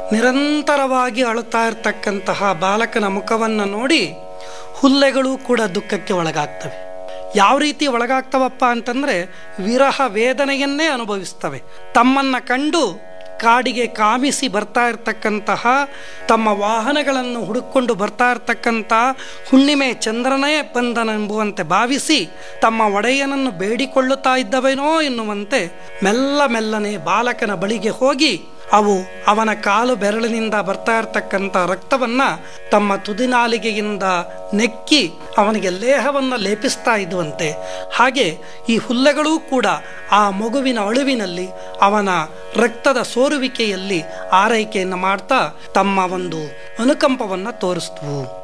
ನಿರಂತರವಾಗಿ ಅಳುತ್ತಾ ಇರತಕ್ಕಂತಹ ಬಾಲಕನ ಮುಖವನ್ನು ನೋಡಿ ಹುಲ್ಲೆಗಳು ಕೂಡ ದುಃಖಕ್ಕೆ ಒಳಗಾಗ್ತವೆ ಯಾವ ರೀತಿ ಒಳಗಾಗ್ತವಪ್ಪ ಅಂತಂದ್ರೆ ವಿರಹ ವೇದನೆಯನ್ನೇ ಅನುಭವಿಸ್ತವೆ ತಮ್ಮನ್ನ ಕಂಡು ಕಾಡಿಗೆ ಕಾಮಿಸಿ ಬರ್ತಾ ಇರತಕ್ಕಂತಹ ತಮ್ಮ ವಾಹನಗಳನ್ನು ಹುಡುಕೊಂಡು ಬರ್ತಾ ಇರತಕ್ಕಂಥ ಹುಣ್ಣಿಮೆ ಚಂದ್ರನೇ ಬಂದನೆಂಬುವಂತೆ ಭಾವಿಸಿ ತಮ್ಮ ಒಡೆಯನನ್ನು ಬೇಡಿಕೊಳ್ಳುತ್ತಾ ಇದ್ದವೇನೋ ಎನ್ನುವಂತೆ ಮೆಲ್ಲ ಮೆಲ್ಲನೆ ಬಾಲಕನ ಬಳಿಗೆ ಹೋಗಿ ಅವು ಅವನ ಕಾಲು ಬೆರಳಿನಿಂದ ಬರ್ತಾ ಇರತಕ್ಕಂಥ ರಕ್ತವನ್ನ ತಮ್ಮ ತುದಿನಾಲಿಗೆಯಿಂದ ನೆಕ್ಕಿ ಅವನಿಗೆ ಲೇಹವನ್ನು ಲೇಪಿಸ್ತಾ ಇದ್ದುವಂತೆ ಹಾಗೆ ಈ ಹುಲ್ಲೆಗಳೂ ಕೂಡ ಆ ಮಗುವಿನ ಅಳುವಿನಲ್ಲಿ ಅವನ ರಕ್ತದ ಸೋರುವಿಕೆಯಲ್ಲಿ ಆರೈಕೆಯನ್ನು ಮಾಡ್ತಾ ತಮ್ಮ ಒಂದು ಅನುಕಂಪವನ್ನು ತೋರಿಸ್ತವು